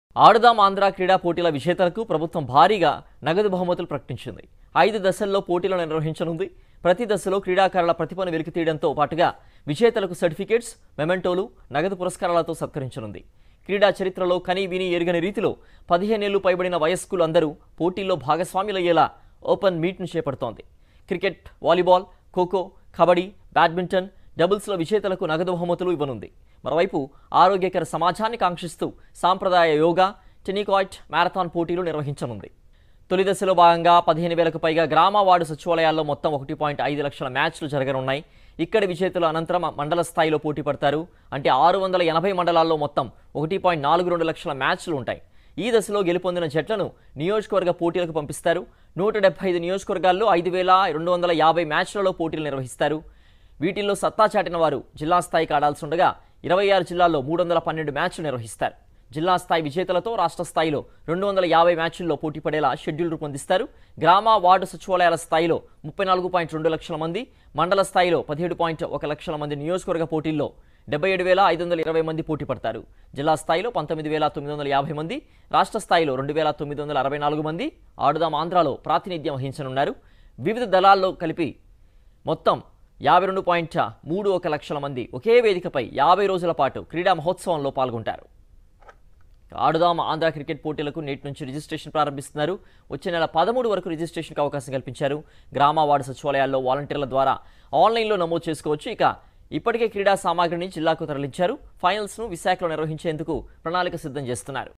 ఆడుదాం ఆంధ్ర క్రీడా పోటీల విజేతలకు ప్రభుత్వం భారీగా నగదు బహుమతులు ప్రకటించింది ఐదు దశల్లో పోటీలను నిర్వహించనుంది ప్రతి దశలో క్రీడాకారుల ప్రతిభను వెలికితీయడంతో పాటుగా విజేతలకు సర్టిఫికేట్స్ మెమెంటోలు నగదు పురస్కారాలతో సత్కరించనుంది క్రీడా చరిత్రలో కని విని ఎరుగని రీతిలో పదిహేనేళ్లు పైబడిన వయస్కులు అందరూ పోటీల్లో భాగస్వాములయ్యేలా ఓపెన్ మీట్ను చేపడుతోంది cricket volleyball kho kho kabaddi badminton డబుల్స్లో విజేతలకు నగదు బహుమతులు ఇవ్వనుంది మరోవైపు ఆరోగ్యకర సమాజాన్ని కాంక్షిస్తూ సాంప్రదాయ యోగా టెనికాయిట్ మ్యారథాన్ పోటీలు నిర్వహించనుంది తొలి దశలో భాగంగా పదిహేను వేలకు పైగా గ్రామ వార్డు సచివాలయాల్లో మొత్తం ఒకటి పాయింట్ ఐదు లక్షల మ్యాచ్లు జరగనున్నాయి ఇక్కడి విజేతలు అనంతరం మండల స్థాయిలో పోటీ పడతారు అంటే ఆరు వందల ఎనభై మండలాల్లో మొత్తం ఒకటి పాయింట్ నాలుగు రెండు లక్షల మ్యాచ్లు ఉంటాయి ఈ దశలో గెలుపొందిన జట్లను నియోజకవర్గ పోటీలకు పంపిస్తారు నూట డెబ్బై ఐదు నియోజకవర్గాల్లో ఐదు వేల రెండు వందల యాభై మ్యాచ్లలో పోటీలు నిర్వహిస్తారు వీటిల్లో సత్తా చాటిన వారు జిల్లా స్థాయికి ఆడాల్సి ఉండగా ఇరవై ఆరు జిల్లాల్లో మూడు వందల పన్నెండు మ్యాచ్లు నిర్వహిస్తారు జిల్లా స్థాయి విజేతలతో రాష్ట్ర స్థాయిలో రెండు వందల యాభై మ్యాచ్ల్లో పోటీ పడేలా షెడ్యూల్ రూపొందిస్తారు గ్రామ వార్డు సచివాలయాల స్థాయిలో ముప్పై నాలుగు పాయింట్ రెండు లక్షల మంది మండల స్థాయిలో పదిహేడు పాయింట్ ఒక లక్షల మంది నియోజకవర్గ పోటీల్లో డెబ్బై ఏడు వేల ఐదు వందల ఇరవై మంది పోటీ పడతారు జిల్లా స్థాయిలో పంతొమ్మిది వేల తొమ్మిది వందల యాభై మంది రాష్ట్ర స్థాయిలో రెండు వేల తొమ్మిది వందల అరవై నాలుగు మంది ఆడుదాం ఆంధ్రాలో ప్రాతినిధ్యం వహించనున్నారు వివిధ దళాల్లో కలిపి మొత్తం యాభై రెండు పాయింట్ మూడు ఒక లక్షల మంది ఒకే వేదికపై యాభై రోజుల పాటు క్రీడా మహోత్సవంలో పాల్గొంటారు ఆడుదాం ఆంధ్ర క్రికెట్ పోటీలకు నేటి నుంచి రిజిస్ట్రేషన్ ప్రారంభిస్తున్నారు వచ్చే నెల పదమూడు వరకు రిజిస్ట్రేషన్కి అవకాశం కల్పించారు గ్రామ వార్డు సచివాలయాల్లో వాలంటీర్ల ద్వారా ఆన్లైన్లో నమోదు చేసుకోవచ్చు ఇక ఇప్పటికే క్రీడా సామాగ్రిని జిల్లాకు తరలించారు ఫైనల్స్ను విశాఖలో నిర్వహించేందుకు ప్రణాళిక సిద్ధం చేస్తున్నారు